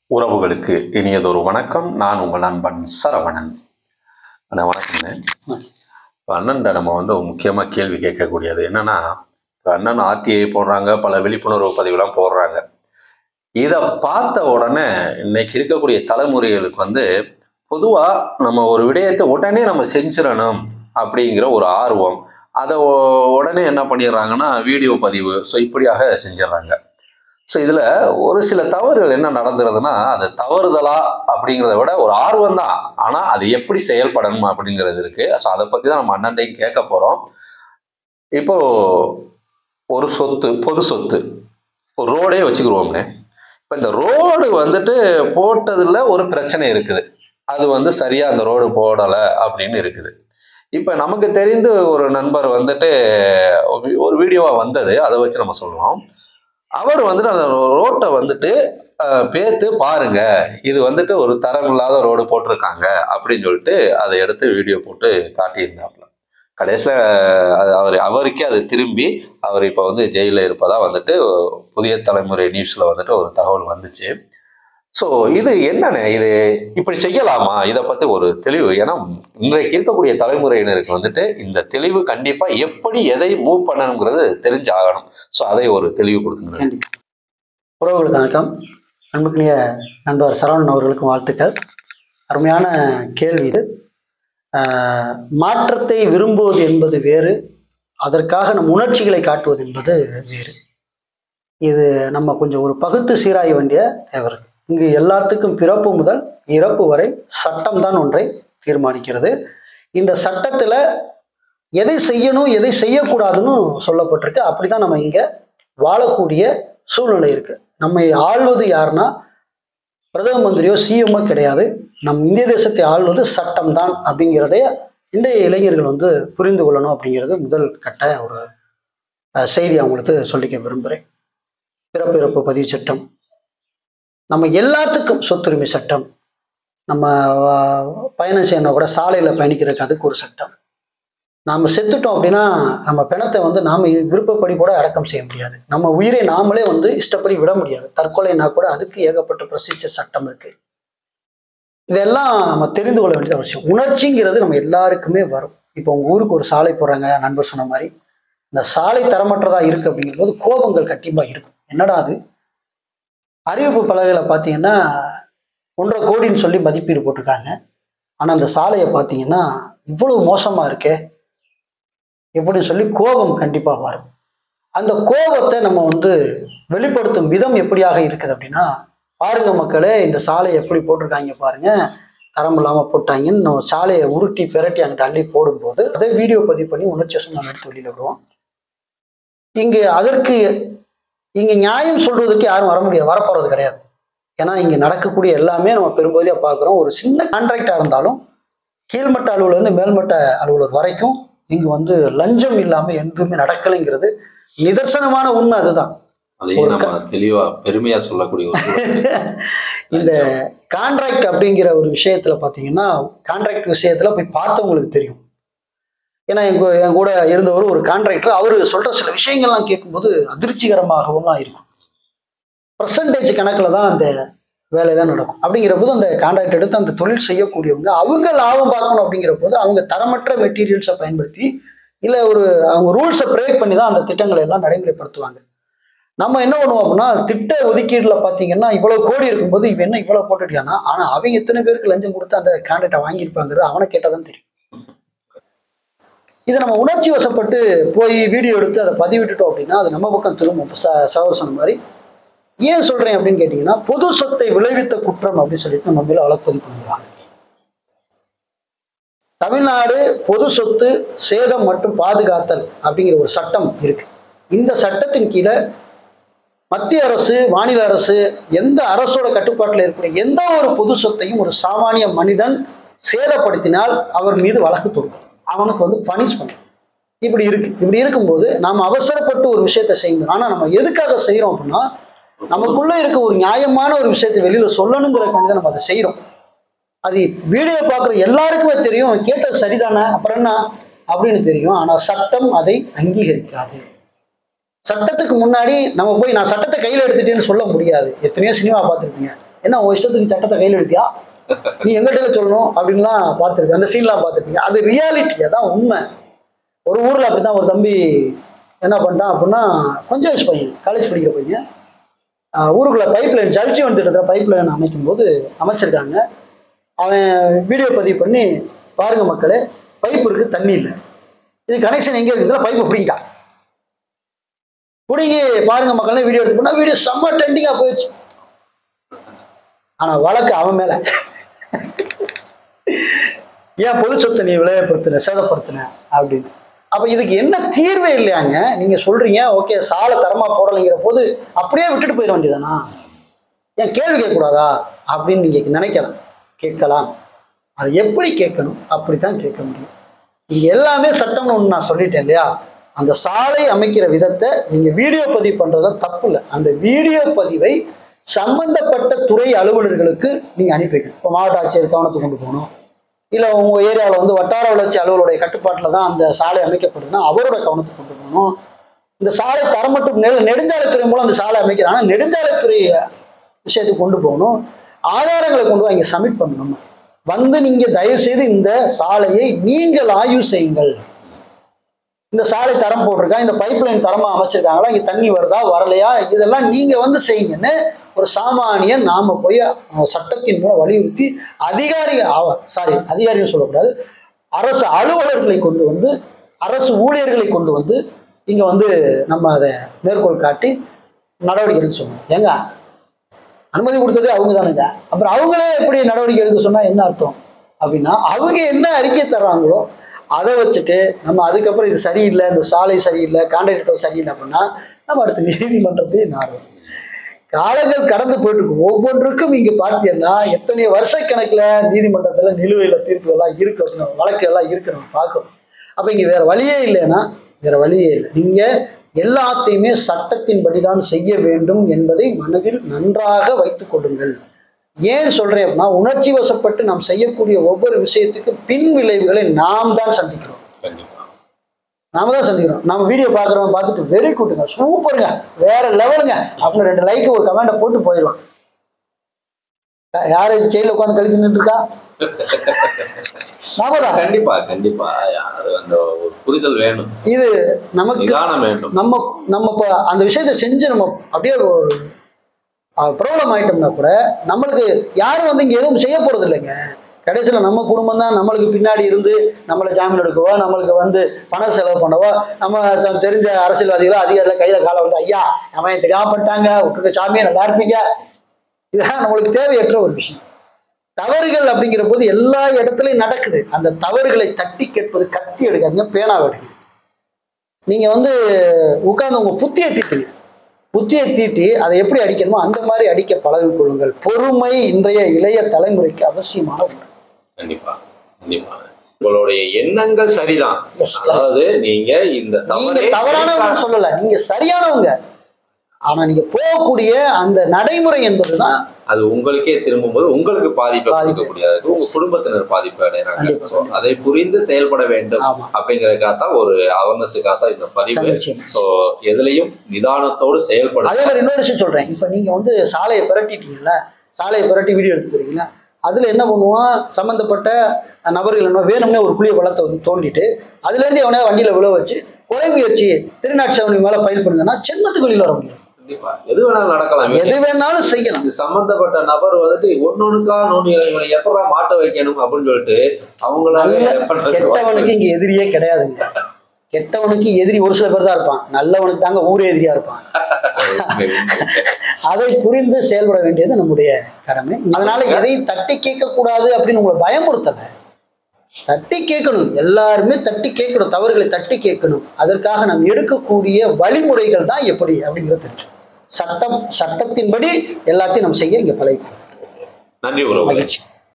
உறவுகளுக்கு இனியதொரு வணக்கம் நான் உங்கள் நண்பன் சரவணன் அண்ணா வணக்கம்ண்ணே இப்போ அண்ணன்ட நம்ம வந்து முக்கியமாக கேள்வி கேட்கக்கூடியது என்னன்னா இப்போ அண்ணன் ஆர்டிஐ போடுறாங்க பல விழிப்புணர்வு பதிவுலாம் போடுறாங்க இதை பார்த்த உடனே இன்னைக்கு இருக்கக்கூடிய தலைமுறைகளுக்கு வந்து பொதுவாக நம்ம ஒரு விடயத்தை உடனே நம்ம செஞ்சிடணும் அப்படிங்கிற ஒரு ஆர்வம் அதை உ- உடனே என்ன பண்ணிடுறாங்கன்னா வீடியோ பதிவு ஸோ இப்படியாக செஞ்சிடறாங்க ஸோ இதில் ஒரு சில தவறுகள் என்ன நடந்துருதுன்னா அது தவறுதலா அப்படிங்கிறத விட ஒரு ஆர்வம் தான் ஆனால் அது எப்படி செயல்படணும் அப்படிங்கிறது இருக்கு ஸோ அதை பற்றி தான் நம்ம அண்ணன்டையும் கேட்க போகிறோம் இப்போ ஒரு சொத்து பொது சொத்து ஒரு ரோடே வச்சுக்கிருவோம்னே இப்போ இந்த ரோடு வந்துட்டு போட்டதில் ஒரு பிரச்சனை இருக்குது அது வந்து சரியாக அந்த ரோடு போடலை அப்படின்னு இருக்குது இப்போ நமக்கு தெரிந்து ஒரு நண்பர் வந்துட்டு ஒரு- ஒரு வீடியோவாக வந்தது அதை வச்சு நம்ம சொல்லுவோம் அவர் வந்துட்டு அந்த ரோட்டை வந்துட்டு அஹ், பேத்து பாருங்க இது வந்துட்டு ஒரு தரம் இல்லாத ரோடு போட்டிருக்காங்க அப்படின்னு சொல்லிட்டு அதை எடுத்து வீடியோ போட்டு காட்டியிருந்தாப்புல கடைசியில் அது அவர் அவருக்கே அது திரும்பி அவர் இப்போ வந்து ஜெயிலில் இருப்பதா வந்துட்டு புதிய தலைமுறை நியூஸில் வந்துட்டு ஒரு தகவல் வந்துச்சு ஸோ இது என்னண்ணே இது இப்படி செய்யலாமா இதை பற்றி ஒரு தெளிவு ஏன்னா இன்றைக்கு இருக்கக்கூடிய தலைமுறையினருக்கு வந்துட்டு இந்த தெளிவு கண்டிப்பாக எப்படி எதை மூவ் பண்ணணுங்கிறது தெரிஞ்சு ஆகணும் ஸோ அதை ஒரு தெளிவு கொடுக்குங்க உறவுகளுக்கு வணக்கம் அன்புக்குரிய நண்பர் சரவணன் அவர்களுக்கும் வாழ்த்துக்கள் அருமையான கேள்வி இது ஆஹ், மாற்றத்தை விரும்புவது என்பது வேறு அதற்காக நம் உணர்ச்சிகளை காட்டுவது என்பது வேறு இது நம்ம கொஞ்சம் ஒரு பகுத்து சீராய வேண்டிய தேவை இருக்கு. இங்கு எல்லாத்துக்கும் பிறப்பு முதல் இறப்பு வரை சட்டம்தான் ஒன்றை தீர்மானிக்கிறது இந்த சட்டத்துல எதை செய்யணும் எதை செய்யக்கூடாதுன்னு சொல்லப்பட்டிருக்கு அப்படிதான் நம்ம இங்க வாழக்கூடிய சூழ்நிலை இருக்கு நம்மை ஆள்வது யாருன்னா பிரதம மந்திரியோ சிஎம்ஓ கிடையாது நம் இந்திய தேசத்தை ஆள்வது சட்டம் தான் அப்படிங்கிறதை இன்றைய இளைஞர்கள் வந்து புரிந்து கொள்ளணும் அப்படிங்கிறது முதல் கட்ட ஒரு அஹ், செய்தி அவங்களுக்கு சொல்லிக்க விரும்புகிறேன் பிறப்பு இறப்பு பதிவு சட்டம் நம்ம எல்லாத்துக்கும் சொத்துரிமை சட்டம் நம்ம அஹ், பயணம் செய்யணும் கூட சாலையில் பயணிக்கிறதுக்கு அதுக்கு ஒரு சட்டம் நாம் செத்துட்டோம் அப்படின்னா நம்ம பிணத்தை வந்து நாம் விருப்பப்படி கூட அடக்கம் செய்ய முடியாது நம்ம உயிரை நாமளே வந்து இஷ்டப்படி விட முடியாது தற்கொலைனா கூட அதுக்கு ஏகப்பட்ட ப்ரொசீஜர் சட்டம் இருக்கு இதெல்லாம் நம்ம தெரிந்து கொள்ள வேண்டியது அவசியம் உணர்ச்சிங்கிறது நம்ம எல்லாருக்குமே வரும் இப்போ உங்க ஊருக்கு ஒரு சாலை போடுறாங்க நண்பர் சொன்ன மாதிரி இந்த சாலை தரமற்றதா இருக்கு அப்படிங்கும்போது கோபங்கள் கண்டிப்பா இருக்கும் என்னடா அது அறிவிப்பு பலகையில பார்த்தீங்கன்னா ஒன்றரை கோடின்னு சொல்லி மதிப்பீடு போட்டிருக்காங்க ஆனா அந்த சாலையை பார்த்தீங்கன்னா இவ்வளவு மோசமா இருக்கே எப்படின்னு சொல்லி கோபம் கண்டிப்பா வரும் அந்த கோபத்தை நம்ம வந்து வெளிப்படுத்தும் விதம் எப்படியாக இருக்குது அப்படின்னா பாருங்க மக்களே இந்த சாலையை எப்படி போட்டிருக்காங்க பாருங்க தரம் இல்லாம போட்டாங்கன்னு நம்ம சாலையை உருட்டி பிரட்டி அங்கிட்ட அள்ளி போடும்போது அதை வீடியோ பதிவு பண்ணி உணர்ச்சி நம்ம எடுத்து வெளியில விடுவோம் இங்கு அதற்கு இங்க நியாயம் சொல்றதுக்கு யாரும் வர முடியாது வரப்போறது கிடையாது ஏன்னா இங்க நடக்கக்கூடிய எல்லாமே நம்ம பெரும்பகுதியா பார்க்குறோம் ஒரு சின்ன கான்ட்ராக்டா இருந்தாலும் கீழ்மட்ட அலுவலர் இருந்து மேல்மட்ட அலுவலர் வரைக்கும் இங்கு வந்து லஞ்சம் இல்லாம எதுவுமே நடக்கலைங்கிறது நிதர்சனமான உண்மை அதுதான் அதையும் நம்ம தெளிவா பெருமையா சொல்லக்கூடிய ஒரு சூழல். இந்த கான்ட்ராக்ட் அப்படிங்கிற ஒரு விஷயத்துல பாத்தீங்கன்னா கான்ட்ராக்ட் விஷயத்துல போய் பார்த்தவங்களுக்கு தெரியும் ஏன்னா எங்க என் கூட இருந்தவர் ஒரு கான்ட்ராக்டர் அவர் சொல்ற சில விஷயங்கள்லாம் கேட்கும்போது அதிர்ச்சிகரமாகவும்லாம் இருக்கும் பர்சன்டேஜ் கணக்கில் தான் அந்த வேலையெல்லாம் நடக்கும் அப்படிங்கிற போது அந்த கான்ட்ராக்ட் எடுத்து அந்த தொழில் செய்யக்கூடியவங்க அவங்க லாபம் பார்க்கணும் அப்படிங்கிற போது அவங்க தரமற்ற மெட்டீரியல்ஸை பயன்படுத்தி இல்லை ஒரு அவங்க ரூல்ஸை பிரேக் பண்ணி தான் அந்த திட்டங்களை எல்லாம் நடைமுறைப்படுத்துவாங்க நம்ம என்ன பண்ணுவோம் அப்படின்னா திட்ட ஒதுக்கீடுல பார்த்தீங்கன்னா இவ்வளவு கோடி இருக்கும்போது இவன் என்ன இவ்வளவு போட்டுட்டியானா ஆனா அவங்க எத்தனை பேருக்கு லஞ்சம் கொடுத்து அந்த கான்ட்ராக்டை வாங்கியிருப்பாங்கிறது அவனை கேட்டாதான் தெரியும் இதை நம்ம உணர்ச்சி வசப்பட்டு போய் வீடியோ எடுத்து அதை பதிவிட்டுட்டோம் அப்படின்னா அது நம்ம பக்கம் திரும்பும் ச- சகோதரர் சொன்ன மாதிரி ஏன் சொல்றேன் அப்படின்னு கேட்டீங்கன்னா பொது சொத்தை விளைவித்த குற்றம் அப்படின்னு சொல்லிட்டு நம்ம மேல வழக்குப்பதிவு பண்ணுறாங்க தமிழ்நாடு பொது சொத்து சேதம் மற்றும் பாதுகாத்தல் அப்படிங்கிற ஒரு சட்டம் இருக்கு இந்த சட்டத்தின் கீழே மத்திய அரசு மாநில அரசு எந்த அரசோட கட்டுப்பாட்டில் இருக்கக்கூடிய எந்த ஒரு பொது சொத்தையும் ஒரு சாமானிய மனிதன் சேதப்படுத்தினால் அவர் மீது வழக்கு தொடுக்கும் அவனுக்கு வந்து பனிஷ் பண்ணும் இப்படி இருக்கு இப்படி இருக்கும்போது நாம் அவசரப்பட்டு ஒரு விஷயத்தை செய்யணும் ஆனால் நம்ம எதுக்காக செய்கிறோம் அப்படின்னா நமக்குள்ள இருக்க ஒரு நியாயமான ஒரு விஷயத்தை வெளியில சொல்லணுங்கிறக்காண்டி தான் நம்ம அதை செய்கிறோம் அது வீடியோ பார்க்குற எல்லாருக்குமே தெரியும் அவன் கேட்டது சரிதானே அப்புறம் என்ன அப்படின்னு தெரியும் ஆனால் சட்டம் அதை அங்கீகரிக்காது சட்டத்துக்கு முன்னாடி நம்ம போய் நான் சட்டத்தை கையில் எடுத்துட்டேன்னு சொல்ல முடியாது எத்தனையோ சினிமா பார்த்துருப்பீங்க என்ன உன் இஷ்டத்துக்கு சட்டத்தை கையில் எடுப்பியா நீ எங்கிட்ட சொல்லணும் அப்படின்லாம் பார்த்துருப்பேன் அந்த சீன்லாம் பார்த்துருப்பீங்க அது ரியாலிட்டி அதான் உண்மை ஒரு ஊரில் அப்படி தான் ஒரு தம்பி என்ன பண்ணிட்டான் அப்படின்னா கொஞ்சம் வயசு பையன் காலேஜ் படிக்கிற பையன் ஆஹ் ஊருக்குள்ள பைப் லைன் ஜல்ஜீவன் திட்டத்தில் பைப் லைன் அமைக்கும் போது அமைச்சிருக்காங்க அவன் வீடியோ பதிவு பண்ணி பாருங்க மக்களே பைப் இருக்கு தண்ணி இல்லை இது கனெக்ஷன் எங்கே இருக்குதுல பைப்பை பிடிங்கிட்டான் பிடிங்கி பாருங்க மக்களே வீடியோ எடுத்து பண்ணா வீடியோ செம்ம ட்ரெண்டிங்காக போயிடுச்சு ஆனால் வழக்கு அவன் மேலே ஏன் பொது சொத்தை நீ விளையப்படுத்தின சேதப்படுத்தின அப்படின்னு அப்போ இதுக்கு என்ன தீர்வே இல்லையாங்க நீங்கள் சொல்கிறீங்க ஓகே சாலை தரமாக போடலைங்கிற போது அப்படியே விட்டுட்டு போயிட வேண்டியதானா ஏன் கேள்வி கேட்கக்கூடாதா அப்படின்னு நீங்கள் நினைக்கலாம் கேட்கலாம் அதை எப்படி கேட்கணும் அப்படி தான் கேட்க முடியும் இங்கே எல்லாமே சட்டம்னு ஒன்று நான் சொல்லிட்டேன் இல்லையா அந்த சாலை அமைக்கிற விதத்தை நீங்கள் வீடியோ பதிவு பண்ணுறதுல தப்பு இல்லை அந்த வீடியோ பதிவை சம்பந்தப்பட்ட துறை அலுவலர்களுக்கு நீங்கள் அனுப்பி வைக்கணும் இப்போ மாவட்ட ஆட்சியர் கவனத்துக்கு கொண்டு போகணும் இல்லை உங்கள் ஏரியாவில் வந்து வட்டார வளர்ச்சி அலுவலருடைய கட்டுப்பாட்டில் தான் அந்த சாலை அமைக்கப்படுதுன்னா அவரோட கவனத்துக்கு கொண்டு போகணும் இந்த சாலை தரம் மட்டும் நெடு நெடுஞ்சாலைத்துறை மூலம் அந்த சாலை அமைக்கிறாங்க நெடுஞ்சாலைத்துறை விஷயத்துக்கு கொண்டு போகணும் ஆதாரங்களை கொண்டு போய் இங்கே சப்மிட் பண்ணணும் நம்ம வந்து நீங்கள் தயவு செய்து இந்த சாலையை நீங்கள் ஆய்வு செய்யுங்கள் இந்த சாலை தரம் போட்டிருக்கா இந்த பைப் லைன் தரமாக அமைச்சிருக்காங்களா இங்கே தண்ணி வருதா வரலையா இதெல்லாம் நீங்கள் வந்து செய்யுங்கன்னு ஒரு சாமானியன் நாம போய் அஹ், சட்டத்தின் மூலம் வலியுறுத்தி அதிகாரி சாரி அதிகாரின்னு சொல்லக்கூடாது அரசு அலுவலர்களை கொண்டு வந்து அரசு ஊழியர்களை கொண்டு வந்து இங்கே வந்து நம்ம அதை மேற்கோள் காட்டி நடவடிக்கை எடுக்க சொன்னோம் ஏங்க அனுமதி கொடுத்ததே அவங்க தானுங்க அப்புறம் அவங்களே எப்படி நடவடிக்கை எடுக்க சொன்னா என்ன அர்த்தம் அப்படின்னா அவங்க என்ன அறிக்கை தர்றாங்களோ அதை வச்சுட்டு நம்ம அதுக்கப்புறம் இது சரியில்லை இந்த சாலை சரியில்லை கான்ட்ராக்டர் சரியில்லை அப்படின்னா நம்ம அடுத்த நீதிமன்றத்தை நாடுவோம் காலங்கள் கடந்து போயிட்டு இருக்கு ஒவ்வொன்றுக்கும் இங்க பார்த்தீங்கன்னா எத்தனை வருஷக்கணக்கில் நீதிமன்றத்தில் நிலுவையில் தீர்ப்பு எல்லாம் இருக்கணும் வழக்கு எல்லாம் இருக்கணும் பார்க்கணும் அப்போ இங்கே வேற வழியே இல்லைன்னா வேற வழியே இல்லை நீங்க எல்லாத்தையுமே சட்டத்தின்படி தான் செய்ய வேண்டும் என்பதை மனதில் நன்றாக வைத்துக் கொள்ளுங்கள் ஏன் சொல்றேன் அப்படின்னா உணர்ச்சி வசப்பட்டு நாம் செய்யக்கூடிய ஒவ்வொரு விஷயத்துக்கு பின் விளைவுகளை நாம் தான் சந்திக்கிறோம் கண்டிப்பா நாம தான் சந்திக்கிறோம் நம்ம வீடியோ பார்க்குறவங்க பார்த்துட்டு வெரி குட்டுங்க சூப்பருங்க வேற லெவலுங்க அப்படின்னு ரெண்டு லைக் ஒரு கமெண்ட்டை போட்டு போயிடுவான் யார் இது செயலில் உட்காந்து கழித்து நின்று இருக்கா நாம தான் கண்டிப்பா கண்டிப்பா அது அந்த ஒரு புரிதல் வேணும் இது நமக்கு நிதானம் வேண்டும் நம்ம நம்ம இப்போ அந்த விஷயத்தை செஞ்சு நம்ம அப்படியே ஒரு ப்ராப்ளம் ஆயிட்டோம்னா கூட நம்மளுக்கு யாரும் வந்து இங்கே எதுவும் செய்ய போறது இல்லைங்க கடைசியில் நம்ம குடும்பம் தான் நம்மளுக்கு பின்னாடி இருந்து நம்மளை ஜாமீன் எடுக்கவோ நம்மளுக்கு வந்து பணம் செலவு பண்ணவோ நம்ம ச- தெரிஞ்ச அரசியல்வாதிகளோ அதிகாரிகள் கையில் காலை வந்து ஐயா அவன் தெரியாம பண்ணிட்டாங்க விட்டுருக்க சாமியை நல்லா இருப்பீங்க இதுதான் நம்மளுக்கு தேவையற்ற ஒரு விஷயம் தவறுகள் அப்படிங்கிற போது எல்லா இடத்துலையும் நடக்குது அந்த தவறுகளை தட்டி கேட்பது கத்தி எடுக்காதீங்க பேனா எடுங்க நீங்க வந்து உட்கார்ந்து உங்க புத்தியை தீட்டுங்க புத்தியை தீட்டி அதை எப்படி அடிக்கணுமோ அந்த மாதிரி அடிக்க பழகிக் கொள்ளுங்கள் பொறுமை இன்றைய இளைய தலைமுறைக்கு அவசியமான ஒன்று கண்டிப்பா கண்டிப்பா உங்களுடைய எண்ணங்கள் சரிதான் Yes, correct. அதாவது நீங்க இந்த நீங்க தவறே தவறானவங்க சொல்லல நீங்க சரியானவங்க ஆனா நீங்க போகக்கூடிய அந்த நடைமுறை என்பதுதான் அது உங்களுக்கே திரும்பும்போது உங்களுக்கு பாதிப்பை பாதிப்பு. கொடுக்கக்கூடியது உங்க குடும்பத்தினர் பாதிப்பு அடைகிறாங்க கண்டிப்பா. So, அதை புரிந்து செயல்பட வேண்டும் ஆமா அப்படிங்கறதுக்காக தான் ஒரு அவேர்னஸுக்காக தான் இந்த பதிவு நிச்சயம். ஸோ எதுலையும் நிதானத்தோடு செயல்பட அதே மாதிரி இன்னொரு விஷயம் சொல்றேன் இப்ப நீங்க வந்து சாலையை பிரட்டிட்டீங்கல்ல சாலையை பிரட்டி வீடியோ எடுத்து போறீங்களா அதுல என்ன பண்ணுவான் சம்பந்தப்பட்ட நபர்கள் என்ன வேணும்னே ஒரு குழிய வளத்தை வந்து தோண்டிட்டு அதுல இருந்து எவனையா வண்டியில விழ வச்சு கொலை முயற்சி திருநாட்சவனி மேல ஃபைல் பண்ணுங்கன்னா சென்மத்துக்கு வெளியில வர முடியாது கண்டிப்பா எது வேணாலும் நடக்கலாம் எது வேணாலும் செய்யலாம் இது சம்பந்தப்பட்ட நபர் வந்துட்டு ஒன்னொன்னுக்கா நோண்டி இவனை எப்படா மாட்ட வைக்கணும் அப்படின்னு சொல்லிட்டு அவங்களாவே நல்ல பண்றது கெட்டவனுக்கு இங்க எதிரியே கிடையாதுங்க கெட்டவனுக்கு எதிரி ஒரு சில பேர் தான் இருப்பான் நல்லவனுக்கு தாங்க ஊரே எதிரியா இருப்பான் அதை புரிந்து செயல்பட வேண்டியது நம்முடைய கடமை அதனால எதையும் தட்டி கேட்க கூடாது அப்படின்னு உங்களை பயமுறுத்தல தட்டி கேட்கணும் எல்லாருமே தட்டி கேட்கணும் தவறுகளை தட்டி கேட்கணும் அதற்காக நாம் எடுக்கக்கூடிய வழிமுறைகள் தான் எப்படி அப்படிங்கிறது தெரியும் சட்டம் சட்டத்தின்படி எல்லாத்தையும் நம்ம செய்ய இங்க பழகி நன்றி உறவு மகிழ்ச்சி